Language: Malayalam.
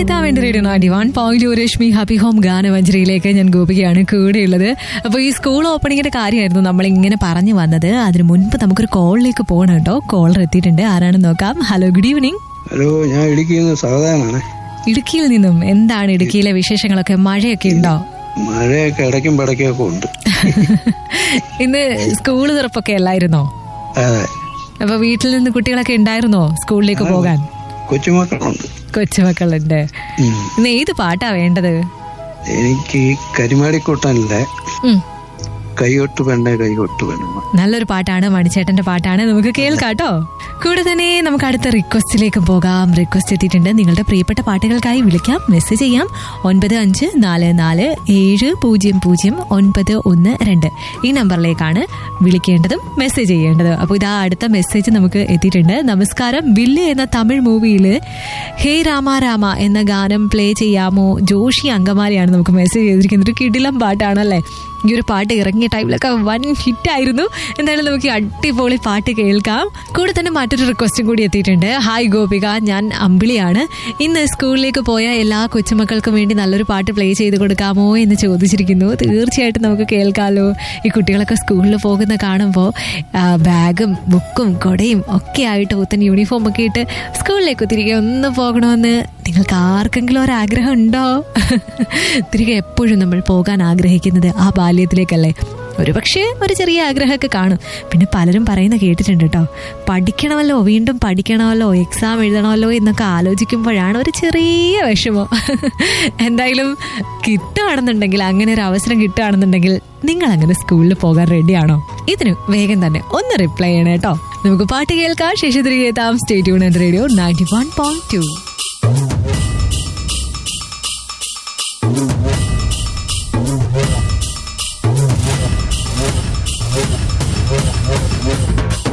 കേൾക്കാം എന്റെ റേഡിയോ നാടി one point Rashmi happy home ഗാനമഞ്ജരിയിലേക്ക് ഞാൻ ഗോപികയാണ് കൂടെയുള്ളത് അപ്പോൾ ഈ സ്കൂൾ ഓപ്പണിങ്ങിന്റെ കാര്യമായിരുന്നു നമ്മൾ ഇങ്ങനെ പറഞ്ഞു വന്നത് അതിന് മുൻപ് നമുക്കൊരു കോളിലേക്ക് പോകണം കേട്ടോ കോളർ എത്തിയിട്ടുണ്ട് ആരാണെന്ന് നോക്കാം ഹലോ ഗുഡ് ഈവനിങ് ഹലോ ഞാൻ ഇടുക്കിയിൽ നിന്ന് സാധാരണാണ് ഇടുക്കിയിൽ നിന്നും എന്താണ് ഇടുക്കിയിലെ വിശേഷങ്ങളൊക്കെ മഴയൊക്കെ ഉണ്ടോ മഴയൊക്കെ ഇടയ്ക്കും പടയ്ക്കും ഒക്കെ ഉണ്ട് ഇന്ന് സ്കൂൾ തുറപ്പൊക്കെ അല്ലായിരുന്നോ അതെ അപ്പൊ വീട്ടിൽ നിന്ന് കുട്ടികളൊക്കെ ഉണ്ടായിരുന്നോ സ്കൂളിലേക്ക് പോകാൻ കൊച്ചുമക്കളുണ്ട് കൊച്ചുമക്കളുണ്ട് ഉം. ഇന്ന് ഏത് പാട്ടാ വേണ്ടത് എനിക്ക് കരിമാടിക്കൂട്ടനിലെ ഉം. കൈകൊട്ട് വേണ്ട കൈകൊട്ട് വേണ്ട നല്ലൊരു പാട്ടാണ് മണിച്ചേട്ടന്റെ പാട്ടാണ് നമുക്ക് കേൾക്കാട്ടോ കൂടെ തന്നെ നമുക്ക് അടുത്ത റിക്വസ്റ്റിലേക്ക് പോകാം റിക്വസ്റ്റ് എത്തിയിട്ടുണ്ട് നിങ്ങളുടെ പ്രിയപ്പെട്ട പാട്ടുകൾക്കായി വിളിക്കാം മെസ്സേജ് ചെയ്യാം ഒൻപത് അഞ്ച് നാല് നാല് ഏഴ് പൂജ്യം പൂജ്യം ഒൻപത് ഒന്ന് രണ്ട് ഈ നമ്പറിലേക്കാണ് വിളിക്കേണ്ടതും മെസ്സേജ് ചെയ്യേണ്ടത് അപ്പോൾ ഇതാ അടുത്ത മെസ്സേജ് നമുക്ക് എത്തിയിട്ടുണ്ട് നമസ്കാരം വില്ല് എന്ന തമിഴ് മൂവിയിൽ ഹേ രാമ രാമ എന്ന ഗാനം പ്ലേ ചെയ്യാമോ ജോഷി അങ്കമാലിയാണ് നമുക്ക് മെസ്സേജ് ചെയ്തിരിക്കുന്നത് ഒരു കിടിലം പാട്ടാണല്ലേ ഈ ഒരു പാട്ട് ഇറങ്ങിയ ടൈമിലൊക്കെ വൻ ഹിറ്റായിരുന്നു എന്തായാലും നമുക്ക് ഈ അടിപൊളി പാട്ട് കേൾക്കാം കൂടെ തന്നെ മറ്റൊരു റിക്വസ്റ്റും കൂടി എത്തിയിട്ടുണ്ട് ഹായ് ഗോപിക ഞാൻ അമ്പിളിയാണ് ഇന്ന് സ്കൂളിലേക്ക് പോയ എല്ലാ കൊച്ചുമക്കൾക്കും വേണ്ടി നല്ലൊരു പാട്ട് പ്ലേ ചെയ്ത് കൊടുക്കാമോ എന്ന് ചോദിച്ചിരിക്കുന്നു തീർച്ചയായിട്ടും നമുക്ക് കേൾക്കാമല്ലോ ഈ കുട്ടികളൊക്കെ സ്കൂളിൽ പോകുന്ന കാണുമ്പോൾ ബാഗും ബുക്കും കൊടയും ഒക്കെ ആയിട്ട് പുത്തൻ യൂണിഫോം ഒക്കെ ഇട്ട് സ്കൂളിലേക്ക് തിരികെ ഒന്ന് പോകണമെന്ന് നിങ്ങൾക്ക് ആർക്കെങ്കിലും ഒരു ആഗ്രഹം ഉണ്ടോ തിരികെ എപ്പോഴും നമ്മൾ പോകാൻ ആഗ്രഹിക്കുന്നത് ആ ബാല്യത്തിലേക്കല്ലേ ഒരു പക്ഷേ ഒരു ചെറിയ ആഗ്രഹമൊക്കെ കാണും പിന്നെ പലരും പറയുന്ന കേട്ടിട്ടുണ്ട് കേട്ടോ പഠിക്കണമല്ലോ വീണ്ടും പഠിക്കണമല്ലോ എക്സാം എഴുതണമല്ലോ എന്നൊക്കെ ആലോചിക്കുമ്പോഴാണ് ഒരു ചെറിയ വിഷമം എന്തായാലും കിട്ടുകയാണെന്നുണ്ടെങ്കിൽ അങ്ങനെ ഒരു അവസരം കിട്ടുകയാണെന്നുണ്ടെങ്കിൽ നിങ്ങൾ അങ്ങനെ സ്കൂളിൽ പോകാൻ റെഡിയാണോ ഇതിന് വേഗം തന്നെ ഒന്ന് റിപ്ലൈ ചെയ്യണം കേട്ടോ നമുക്ക് പാട്ട് കേൾക്കാം ശേഷം തിരികെ എത്താം state union radio ninety one point to